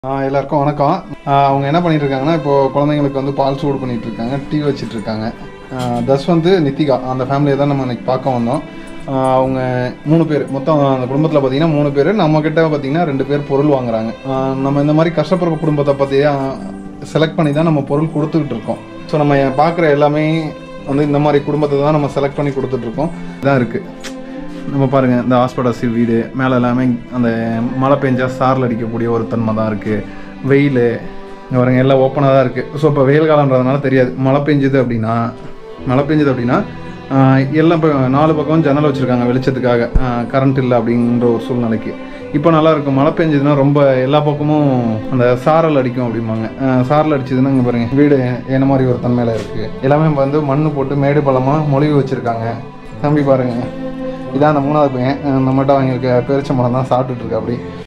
ஆ, எல்லாருக்கும் வணக்கம் ஆ, அவங்க என்ன பண்ணிட்டு இருக்காங்கன்னா இப்போ குழந்தைங்களுக்கு வந்து பால் சூடு பண்ணிட்டு இருக்காங்க டீ வச்சிட்டு இருக்காங்க ஆ, தஸ் வந்து நித்திகா அந்த ஃபேமிலியை தான் நம்ம இன்னைக்கு பார்க்க வந்தோம் ஆ, அவங்க மூணு பேர் மொத்தம் அந்த குடும்பத்தில் பார்த்தீங்கன்னா மூணு பேர் நம்ம கிட்ட பார்த்தீங்கன்னா ரெண்டு பேர் பொருள் வாங்குறாங்க ஆ, நம்ம இந்த மாதிரி கஷ்டப்படுற குடும்பத்தை பற்றி செலக்ட் பண்ணி தான் நம்ம பொருள் கொடுத்துக்கிட்டு இருக்கோம் ஸோ நம்ம பார்க்குற எல்லாமே வந்து இந்த மாதிரி குடும்பத்தை தான் நம்ம செலக்ட் பண்ணி கொடுத்துட்ருக்கோம் இதான் இருக்குது நம்ம பாருங்க இந்த ஹாஸ்பிட்டல்ஸ் வீடு மேலே எல்லாமே அந்த மழை பெஞ்சா சாரில் அடிக்கக்கூடிய ஒரு தன்மை தான் இருக்குது வெயில் இங்கே பாருங்க எல்லாம் ஓப்பனாக தான் இருக்குது ஸோ இப்போ வெயில் காலன்றதுனால தெரியாது மழை பெஞ்சுது அப்படின்னா மழை பெஞ்சுது அப்படின்னா ஆஹ், எல்லாம் இப்போ நாலு பக்கம் ஜன்னல் வச்சுருக்காங்க வெளிச்சத்துக்காக கரண்ட் இல்லை அப்படின்ற ஒரு சூழ்நிலைக்கு இப்போ நல்லா இருக்கும் மழை பெஞ்சதுன்னா ரொம்ப எல்லா பக்கமும் அந்த சாரல் அடிக்கும் அப்படிம்பாங்க ஆஹ், சாரல் அடிச்சதுன்னா இங்கே பாருங்க வீடு என்ன மாதிரி ஒரு தன்மையில் இருக்குது எல்லாமே வந்து மண் போட்டு மேடு பள்ளமாக மொழிவு வச்சுருக்காங்க தம்பி பாருங்க இதான் அந்த மூணாவது பையன் அஹ் நம்மகிட்ட வாங்கியிருக்க பேரிச்சம்பழம் தான் சாப்பிட்டுட்டு இருக்கா அப்படி